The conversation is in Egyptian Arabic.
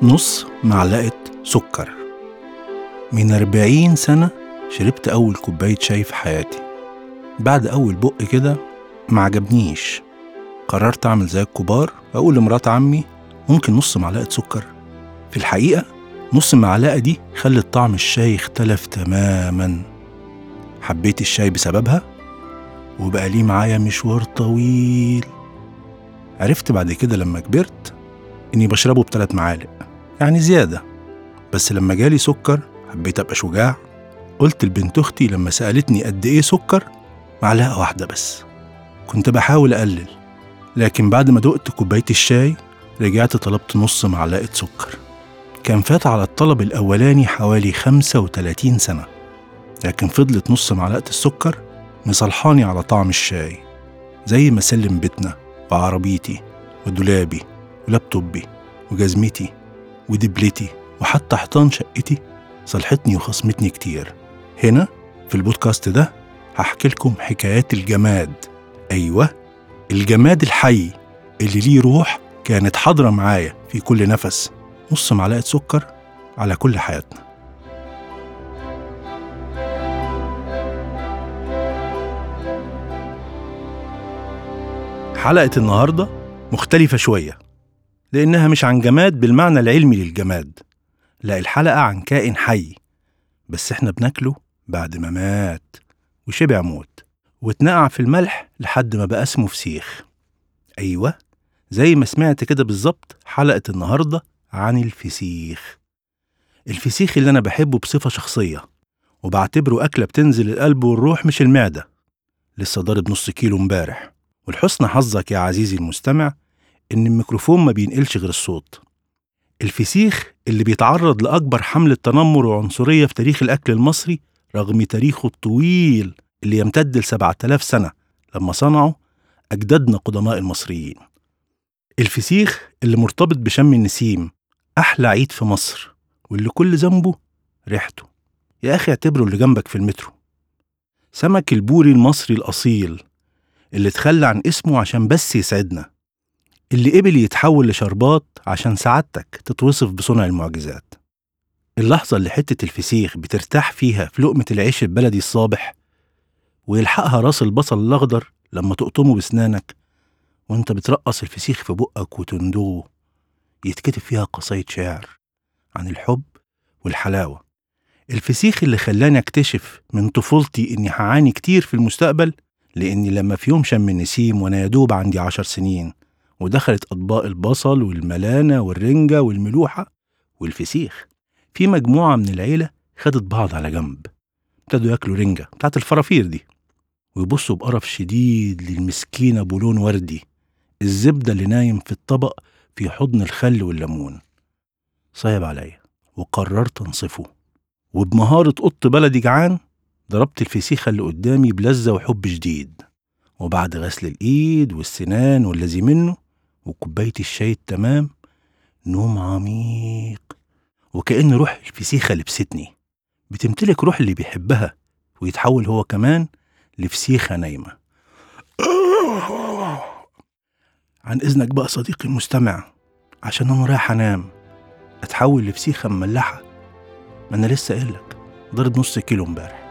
نص معلقة سكر من أربعين سنة شربت أول كوباية شاي في حياتي بعد أول بق كده ما عجبنيش قررت أعمل زي الكبار أقول لمرات عمي ممكن نص معلقة سكر في الحقيقة نص معلقة دي خلت طعم الشاي اختلف تماما حبيت الشاي بسببها وبقى ليه معايا مشوار طويل عرفت بعد كده لما كبرت إني بشربه بثلاث معالق يعني زيادة بس لما جالي سكر حبيت أبقى شجاع قلت لبنت أختي لما سألتني قد إيه سكر معلقة واحدة بس كنت بحاول أقلل لكن بعد ما دقت كوباية الشاي رجعت طلبت نص معلقة سكر كان فات على الطلب الأولاني حوالي 35 سنة لكن فضلت نص معلقة السكر مصلحاني على طعم الشاي زي ما سلم بيتنا وعربيتي ودولابي ولابتوبي وجزمتي ودبلتي وحتى حيطان شقتي صلحتني وخصمتني كتير هنا في البودكاست ده هحكي لكم حكايات الجماد أيوة الجماد الحي اللي ليه روح كانت حاضرة معايا في كل نفس نص معلقة سكر على كل حياتنا حلقة النهاردة مختلفة شوية لأنها مش عن جماد بالمعنى العلمي للجماد لا الحلقة عن كائن حي بس احنا بناكله بعد ما مات وشبع موت واتنقع في الملح لحد ما بقى اسمه فسيخ أيوة زي ما سمعت كده بالظبط حلقة النهاردة عن الفسيخ الفسيخ اللي أنا بحبه بصفة شخصية وبعتبره أكلة بتنزل القلب والروح مش المعدة لسه ضارب نص كيلو امبارح ولحسن حظك يا عزيزي المستمع إن الميكروفون ما بينقلش غير الصوت الفسيخ اللي بيتعرض لأكبر حملة تنمر وعنصرية في تاريخ الأكل المصري رغم تاريخه الطويل اللي يمتد ل 7000 سنة لما صنعه أجدادنا قدماء المصريين الفسيخ اللي مرتبط بشم النسيم أحلى عيد في مصر واللي كل ذنبه ريحته يا أخي اعتبره اللي جنبك في المترو سمك البوري المصري الأصيل اللي اتخلى عن اسمه عشان بس يسعدنا اللي قبل يتحول لشربات عشان سعادتك تتوصف بصنع المعجزات اللحظة اللي حتة الفسيخ بترتاح فيها في لقمة العيش البلدي الصابح ويلحقها راس البصل الأخضر لما تقطمه بسنانك وانت بترقص الفسيخ في بقك وتندوه يتكتب فيها قصايد شعر عن الحب والحلاوة الفسيخ اللي خلاني اكتشف من طفولتي اني هعاني كتير في المستقبل لاني لما في يوم شم النسيم وانا يدوب عندي عشر سنين ودخلت اطباق البصل والملانة والرنجة والملوحة والفسيخ في مجموعة من العيلة خدت بعض على جنب ابتدوا ياكلوا رنجة بتاعت الفرافير دي ويبصوا بقرف شديد للمسكينة بولون وردي الزبدة اللي نايم في الطبق في حضن الخل والليمون صعب عليا وقررت انصفه وبمهارة قط بلدي جعان ضربت الفسيخة اللي قدامي بلذة وحب شديد وبعد غسل الإيد والسنان والذي منه وكوباية الشاي التمام نوم عميق وكأن روح الفسيخة لبستني بتمتلك روح اللي بيحبها ويتحول هو كمان لفسيخة نايمة عن إذنك بقى صديقي المستمع عشان أنا رايح أنام أتحول لفسيخة مملحة ما أنا لسه قايلك ضرب نص كيلو امبارح